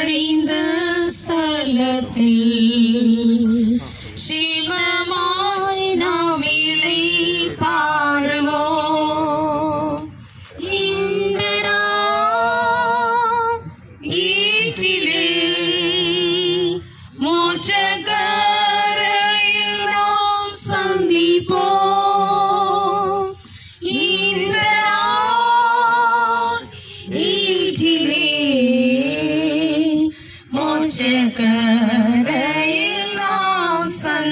அழிந்த ஸ்தலத்தில் சிவமாய் நாம் இலை பாருவோம் இன்பரா ஈற்றிலே மோட்சகரையில் நாம் சந்திப்போம் இன்பரா ஈற்றிலே மோட்சகரையில் நாம்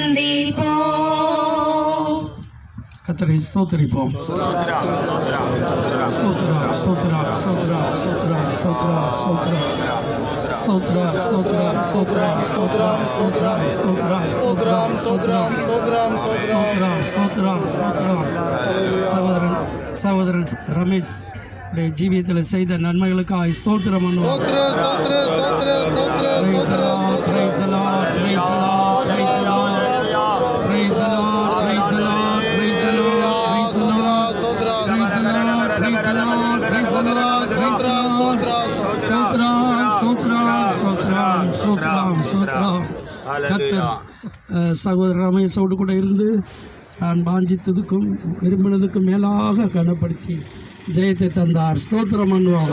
சந்திப்போம் கத்தரை ஸ்தோத்தரிப்போம் ஸ்தோத்ரா ஸ்தோத்ரா ஸ்தோத்ரா ஸ்தோத்ரா ஸ்தோத்ரா ஸ்தோத்ரா ஸ்தோத்ரா ஸ்தோத்ரா ஸ்தோத்ரா ஸ்தோத்ரா ஸ்தோத்ரா ஸ்தோத்ரா ஸ்தோத்ரா ஸ்தோத்ரா ஸ்தோத்ரா ஸ்தோத்ரா ஸ்தோத்ரா சகோதரன் சகோதரன் ரமேஷ் உடைய ஜீவியத்தில் செய்த நன்மைகளுக்காக ஸ்தோத்திரம் பண்ணுவோம் Praise the Lord, praise the Lord, praise the Lord, praise the Lord. Praise the Lord, praise the Lord, praise the Lord, praise the Lord. Praise the Lord, praise the Lord, praise the Lord, praise the Lord. ஸ்தோத்திரம், ஸ்தோத்திரம், ஸ்தோத்திரம், ஸ்தோத்திரம், ஸ்தோத்திரம். கர்த்தர் அஹ், சகோதரர் ரமேஷோடு கூட இருந்து நான் வாஞ்சித்ததுக்கும் விரும்பினதுக்கும் மேலாக கனப்படுத்தி ஜெயத்தை தந்தார் ஸ்தோத்திரம் பண்ணுவோம்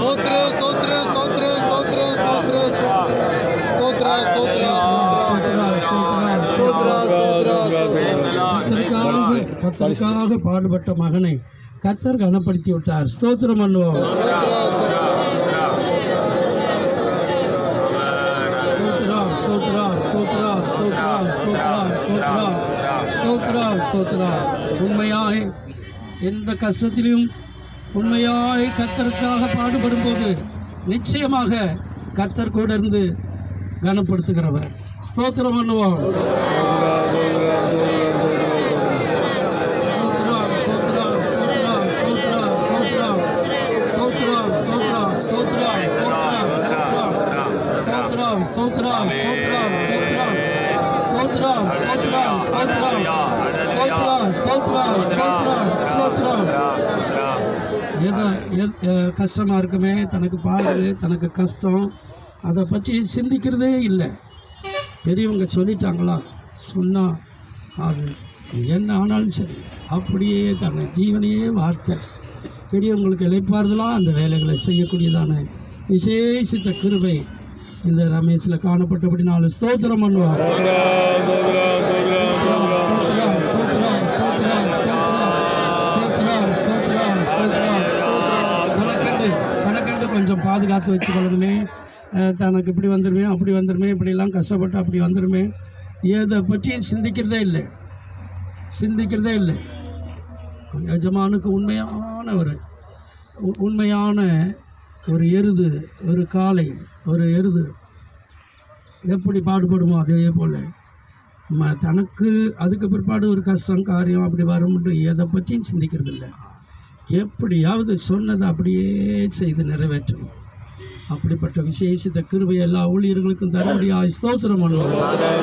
கத்தருக்காக கத்தருக்காக பாடுபட்ட மகனை கத்தர் கனப்படுத்தி விட்டார் ஸ்தோத்திரம் பண்ணுவோம் ஸ்தோத்ரா, ஸ்தோத்ரா, ஸ்தோத்ரா, ஸ்தோத்ரா, ஸ்தோத்ரா, ஸ்தோத்ரா, ஸ்தோத்ரா, ஸ்தோத்ரா. உண்மையாய் எந்த கஷ்டத்திலும் உண்மையாய் கத்தருக்காக பாடுபடும் போது நிச்சயமாக கத்தர் கூட இருந்து கனப்படுத்துகிறவர் ஸ்தோத்திரம் பண்ணுவோம் ஸ்தோத்ரா, ஸ்தோத்ரா, ஸ்தோத்ரா, ஸ்தோத்ரா, ஸ்தோத்ரா, ஸ்தோத்ரா, ஸ்தோத்ரா, ஸ்தோத்ரா, ஸ்தோத்ரா, ஸ்தோத்ரா, ஸ்தோத்ரா, ஸ்தோத்ரா, ஸ்தோத்ரா, ஸ்தோத்ரா, ஸ்தோத்ரா, ஸ்தோத்ரா, ஸ்தோத்ரா, ஸ்தோத்ரா. எதை எத்- அஹ் கஷ்டமா இருக்குமே தனக்கு பாடுது தனக்கு கஷ்டம் அதை பற்றி சிந்திக்கிறதே இல்லை பெரியவங்க சொல்லிட்டாங்களா சொன்னால் அது என்ன ஆனாலும் சரி அப்படியே தன்னை ஜீவனையே வார்த்தை பெரியவங்களுக்கு இழைப்பார்களாக அந்த வேலைகளை செய்யக்கூடியதான விசேஷித்த கிருபை இந்த ரமேஷில் காணப்பட்டபடினால ஸ்தோத்திரம் பண்ணுவார் ஸ்தோத்திரம், ஸ்தோத்திரம், ஸ்தோத்திரம், ஸ்தோத்திரம், ஸ்தோத்திரம், ஸ்தோத்திரம், ஸ்தோத்திரம். தனக்கென்று தனக்கென்று கொஞ்சம் பாதுகாத்து வச்சுக்கொள்ளணுமே அஹ் தனக்கு இப்படி வந்துருமே அப்படி வந்துருமே இப்படிலாம் கஷ்டப்பட்டு அப்படி வந்துருமே எதை பற்றி சிந்திக்கிறதே இல்லை சிந்திக்கிறதே இல்லை எஜமானுக்கு உண்மையான ஒரு உ- உண்மையான ஒரு எருது ஒரு காளை ஒரு எருது எப்படி பாடுபடுமோ அதே போல் நம்ம தனக்கு அதுக்கு பிற்பாடு ஒரு கஷ்டம் காரியம் அப்படி வரும்னு எதை பற்றியும் சிந்திக்கிறது இல்லை எப்படியாவது சொன்னதை அப்படியே செய்து நிறைவேற்றணும் அப்படிப்பட்ட விசேஷித்த கிருபை எல்லா ஊழியர்களுக்கும் தருபடியாக ஸ்தோத்திரம் பண்ணுவோம்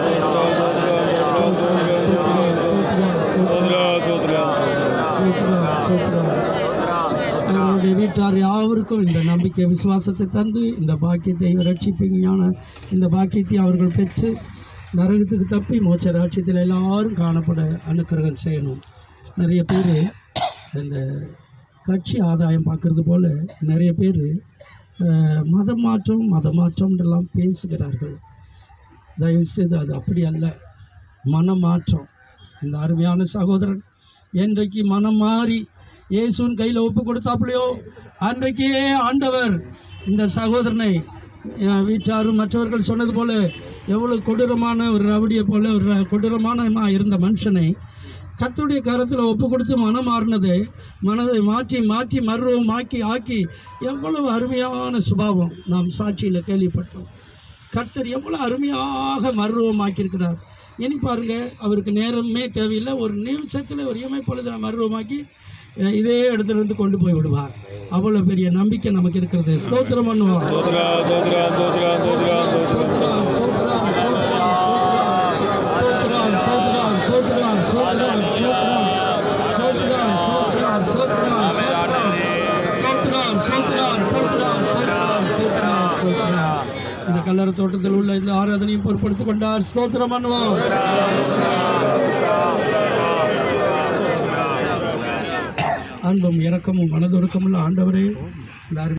அவருடைய வீட்டார் யாவருக்கும் இந்த நம்பிக்கை விசுவாசத்தை தந்து இந்த பாக்கியத்தை ரட்சிப்பின் ஞான இந்த பாக்கியத்தை அவர்கள் பெற்று நரகத்துக்கு தப்பி மோட்ச ராட்சியத்தில் எல்லாரும் காணப்பட அனுக்கிரகம் செய்யணும் நிறைய பேர் இந்த கட்சி ஆதாயம் பார்க்கறது போல் நிறைய பேர் மதம் மாற்றம் மதம் மாற்றம்ன்றெல்லாம் பேசுகிறார்கள் தயவு செய்து அது அப்படி அல்ல மனமாற்றம் இந்த அருமையான சகோதரன் என்றைக்கு மனம் மாறி இயேசுவின் கையில் ஒப்பு கொடுத்தாப்புலையோ அன்றைக்கே ஆண்டவர் இந்த சகோதரனை அஹ், வீட்டாரும் மற்றவர்கள் சொன்னது போல எவ்வளவு கொடூரமான ஒரு ரவுடியை போல ஒரு ர- கொடூரமான இருந்த மனுஷனை கர்த்தருடைய கரத்தில் ஒப்பு கொடுத்து மனம் மாறினது மனதை மாற்றி மாற்றி மருவம் ஆக்கி ஆக்கி எவ்வளவு அருமையான சுபாவம் நாம் சாட்சியில் கேள்விப்பட்டோம் கர்த்தர் எவ்வளோ அருமையாக மருவமாக்கியிருக்கிறார் இனி பாருங்க அவருக்கு நேரமே தேவையில்லை ஒரு நிமிஷத்தில் ஒரு இமை பொழுது மருவமாக்கி அஹ், இதே இடத்துல இருந்து கொண்டு போய் விடுவார் அவ்வளோ பெரிய நம்பிக்கை நமக்கு இருக்கிறது ஸ்தோத்திரம் பண்ணுவோம் ஸ்தோத்திரம், ஸ்தோத்திரம், ஸ்தோத்திரம், ஸ்தோத்திரம், ஸ்தோத்திரம், ஸ்தோத்திரம், ஸ்தோத்திரம், ஸ்தோத்திரம், ஸ்தோத்திரம், ஸ்தோத்திரம், ஸ்தோத்திரம், ஸ்தோத்திரம், ஸ்தோத்திரம், ஸ்தோத்திரம், ஸ்தோத்திரம், ஸ்தோத்திரம், ஸ்தோத்திரம், ஸ்தோத்திரம், ஸ்தோத்திரம். இந்த கல்லறை தோட்டத்தில் உள்ள இந்த ஆராதனையும் பொருட்படுத்திக் கொண்டார் ஸ்தோத்திரம் பண்ணுவோம் அன்பும் இரக்கமும் மனதுருக்கமுள்ள ஆண்டவரே இந்த அருமை